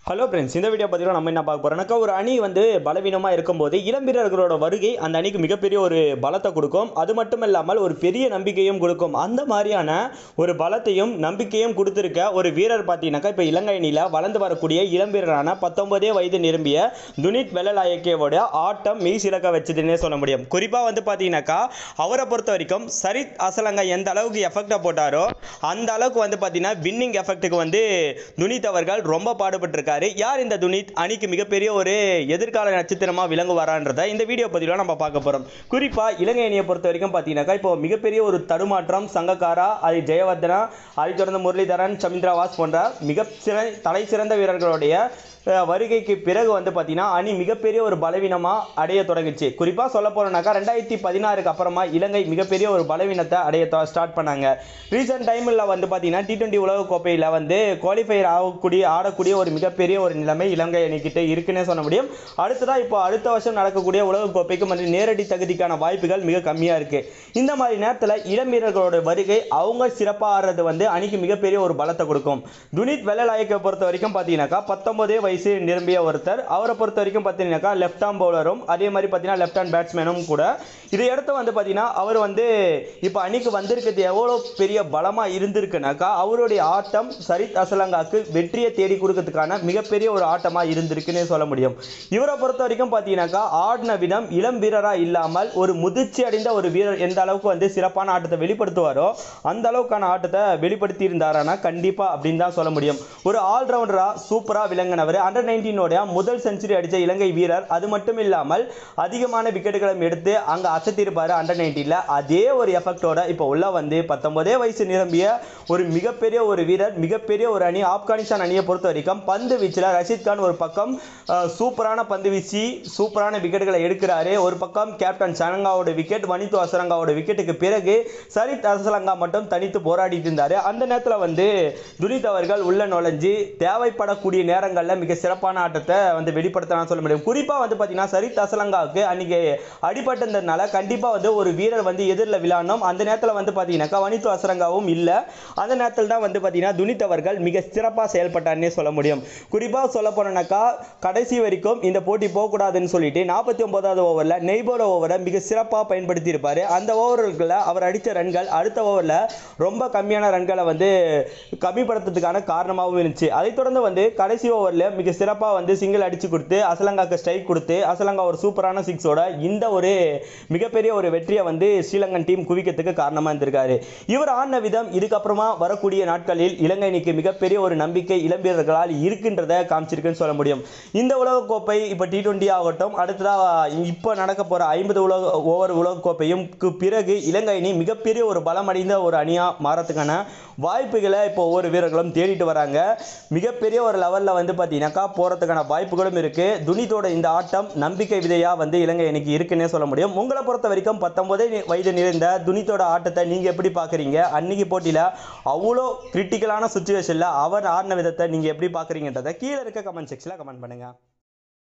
hello friends இந்த video பார்த்தீங்கன்னா நம்ம என்ன பார்க்க போறோம்னாக்கா ஒரு அணி வந்து பலவீனமாக இருக்கும்போது இளம் வீரர்களோட வருகை அந்த அணிக்கு மிகப்பெரிய ஒரு பலத்தை கொடுக்கும் அது மட்டும் இல்லாமல் ஒரு பெரிய நம்பிக்கையும் கொடுக்கும் அந்த மாதிரியான ஒரு பலத்தையும் நம்பிக்கையும் கொடுத்துருக்க ஒரு வீரர் பார்த்தீங்கன்னாக்கா இப்போ இலங்கை அணியில் வளர்ந்து வரக்கூடிய இளம் வீரரான பத்தொன்பதே வயது நிரம்பிய துனித் வெள்ளலாயக்கேவோட ஆட்டம் மெய் சிறக்க வச்சதுன்னே சொல்ல முடியும் குறிப்பாக வந்து பார்த்தீங்கன்னாக்கா அவரை பொறுத்த வரைக்கும் சரித் அசலங்க எந்த அளவுக்கு எஃபெக்டை போட்டாரோ அந்த அளவுக்கு வந்து பார்த்தீங்கன்னா வின்னிங் எஃபெக்ட்டுக்கு வந்து துனித் அவர்கள் ரொம்ப பாடுபட்டிருக்காரு யார் இந்த துனித் அணிக்கு மிகப்பெரிய ஒரு எதிர்கால நட்சத்திரமா விளங்குவாரான்றதை இந்த வீடியோ பதிவில் நம்ம பார்க்க போறோம் குறிப்பா இலங்கை அணியை பொறுத்த வரைக்கும் பார்த்தீங்கன்னாக்கா இப்போ மிகப்பெரிய ஒரு தடுமாற்றம் சங்கக்காரா அது ஜெயவர்தனா அதைத் தொடர்ந்து முரளிதரன் சமிந்திரா வாஸ் போன்ற மிக சிற தலை சிறந்த வீரர்களுடைய அஹ், வருகைக்கு பிறகு வந்து பார்த்தீங்கன்னா அணி மிகப்பெரிய ஒரு பலவீனமாக அடைய தொடங்குச்சு குறிப்பாக சொல்ல போனோம்னாக்கா ரெண்டாயிரத்தி பதினாறுக்கு அப்புறமா இலங்கை மிகப்பெரிய ஒரு பலவீனத்தை அடைய ஸ்டார்ட் பண்ணாங்க ரீசெண்ட் டைமில் வந்து பார்த்தீங்கன்னா டி டுவெண்ட்டி உலகக்கோப்பையில் வந்து குவாலிஃபையர் ஆகக்கூடிய ஆடக்கூடிய ஒரு மிகப்பெரிய ஒரு நிலைமை இலங்கை அணிக்கிட்ட இருக்குன்னே சொல்ல முடியும் அடுத்ததாக இப்போ அடுத்த வருஷம் நடக்கக்கூடிய உலகக்கோப்பைக்கு வந்து நேரடி தகுதிக்கான வாய்ப்புகள் மிக கம்மியாக இருக்குது இந்த மாதிரி நேரத்தில் இளம் வீரர்களோட வருகை அவங்க சிறப்பாக ஆடுறது வந்து அணிக்கு மிகப்பெரிய ஒரு பலத்தை கொடுக்கும் துனித் வெள்ளலாயக்கை பொறுத்த வரைக்கும் பார்த்தீங்கன்னாக்கா பத்தொன்பதே வயசு நிரம்பிய ஒருத்தர் அவரை பொறுத்த வரைக்கும் பார்த்தீங்கன்னாக்கா லெஃப்ட் ஆம் பவுலரும் அதே மாதிரி பார்த்தீங்கன்னா லெஃப்ட் ஹேண்ட் பேட்ஸ்மேனும் கூட இதை அடுத்து வந்து பார்த்தீங்கன்னா அவர் வந்து இப்போ அணிக்கு வந்திருக்கிறது எவ்வளோ பெரிய பலமாக இருந்திருக்குனாக்கா அவருடைய ஆட்டம் சரித் அசலங்காக்கு வெற்றியை தேடி கொடுக்கறதுக்கான மிகப்பெரிய ஒரு ஆட்டமாக இருந்திருக்குன்னே சொல்ல முடியும் இவரை பொறுத்த வரைக்கும் பார்த்தீங்கன்னாக்கா ஆடின விதம் இளம் வீரராக இல்லாமல் ஒரு முதிர்ச்சி அடைந்த ஒரு வீரர் எந்த அளவுக்கு வந்து சிறப்பான ஆட்டத்தை வெளிப்படுத்துவாரோ அந்த அளவுக்கான ஆட்டத்தை வெளிப்படுத்தி இருந்தாரானா கண்டிப்பாக அப்படின்னு தான் சொல்ல முடியும் ஒரு ஆல்ரவுண்டராக சூப்பராக விளங்கினவர் அண்டர் நைன்டீனோட முதல் செஞ்சுரி அடித்த இலங்கை வீரர் அது மட்டும் இல்லாமல் அதிகமான விக்கெட்டுகளும் எடுத்து அங்கே அசத்திருப்பார் அண்டர் நைன்டீனில் அதே ஒரு எஃபெக்டோட இப்போ உள்ள வந்து பத்தொன்பதே வயசு நிரம்பிய ஒரு மிகப்பெரிய ஒரு வீரர் மிகப்பெரிய ஒரு அணி ஆப்கானிஸ்தான் அணியை பொறுத்த வரைக்கும் பந்து வீச்சில் ரஷீத் கான் ஒரு பக்கம் அஹ், சூப்பரான பந்து வீசி சூப்பரான விக்கெட்டுகளை எடுக்கிறாரு ஒரு பக்கம் கேப்டன் சனங்காவோட விக்கெட் வனித்து அசரங்காவோட விக்கெட்டுக்கு பிறகு சரித் அசலங்கா மட்டும் தனித்து போராடிட்டு இருந்தார் அந்த நேரத்தில் வந்து துனித் அவர்கள் உள்ள நுழைஞ்சு தேவைப்படக்கூடிய நேரங்களில் மிக சிறப்பான ஆட்டத்தை வந்து வெளிப்படுத்தலாம் சொல்ல முடியும் குறிப்பாக வந்து பார்த்தீங்கன்னா சரித் அசலங்காவுக்கு அன்னைக்கு அடிபட்டிருந்ததுனால கண்டிப்பாக வந்து ஒரு வீரர் வந்து எதிரில் விளையாடணும் அந்த நேரத்தில் வந்து பார்த்தீங்கன்னாக்கா வனித்து அசரங்காவும் இல்லை அந்த நேரத்தில் தான் வந்து பார்த்தீங்கன்னா துனித் அவர்கள் மிக சிறப்பாக செயல்பட்டார்னே சொல்ல முடியும் குறிப்பாக சொல்ல போனோம்னாக்கா கடைசி வரைக்கும் இந்த போட்டி போகக்கூடாதுன்னு சொல்லிட்டு நாற்பத்தி ஒன்பதாவது ஓவரில் நெய்போட ஓவரை மிக சிறப்பாக பயன்படுத்தி இருப்பார் அந்த ஓவர்களில் அவர் அடித்த ரன்கள் அடுத்த ஓவரில் ரொம்ப கம்மியான ரன்களை வந்து கம்மிப்படுத்துறதுக்கான காரணமாகவும் இருந்துச்சு அதைத் தொடர்ந்து வந்து கடைசி ஓவரில் மிக சிறப்பாக வந்து சிங்கிள் அடிச்சு கொடுத்து அசலங்காக்கு ஸ்ட்ரைக் கொடுத்து அசலங்கா ஒரு சூப்பரான சிக்ஸோட இந்த ஒரு மிகப்பெரிய ஒரு வெற்றியை வந்து ஸ்ரீலங்கன் டீம் குவிக்கிறதுக்கு காரணமாக இருந்திருக்காரு இவர் ஆடின விதம் இதுக்கப்புறமா வரக்கூடிய நாட்களில் இலங்கை அணிக்கு மிகப்பெரிய ஒரு நம்பிக்கை இளம் வீரர்களால் இருக்கின்றத காமிச்சிருக்குன்னு சொல்ல முடியும் இந்த உலகக்கோப்பை இப்போ டி டுவெண்ட்டி ஆகட்டும் அடுத்ததாக இப்போ நடக்க போகிற ஐம்பது உலக ஓவர் உலகக்கோப்பையும் க்கு பிறகு இலங்கை அணி மிகப்பெரிய ஒரு பலமடைந்த ஒரு அணியாக மாறத்துக்கான வாய்ப்புகளை இப்போ ஒவ்வொரு வீரர்களும் தேடிட்டு வராங்க மிகப்பெரிய ஒரு லெவலில் வந்து பார்த்தீங்கன்னாக்கா போகிறதுக்கான வாய்ப்புகளும் இருக்குது துனித்தோட இந்த ஆட்டம் நம்பிக்கை விதையாக வந்து இலங்கை அணிக்கு இருக்குன்னே சொல்ல முடியும் உங்களை பொறுத்த வரைக்கும் பத்தொன்பதே வயது நிறைந்த துனித்தோட ஆட்டத்தை நீங்கள் எப்படி பார்க்குறீங்க அன்னைக்கு போட்டியில் அவ்வளோ கிரிட்டிக்கலான சுச்சுவேஷனில் அவர் ஆடின விதத்தை நீங்கள் எப்படி பார்க்குறீங்கன்றதை கீழே இருக்க கமெண்ட் செக்ஷனில் கமெண்ட் பண்ணுங்கள்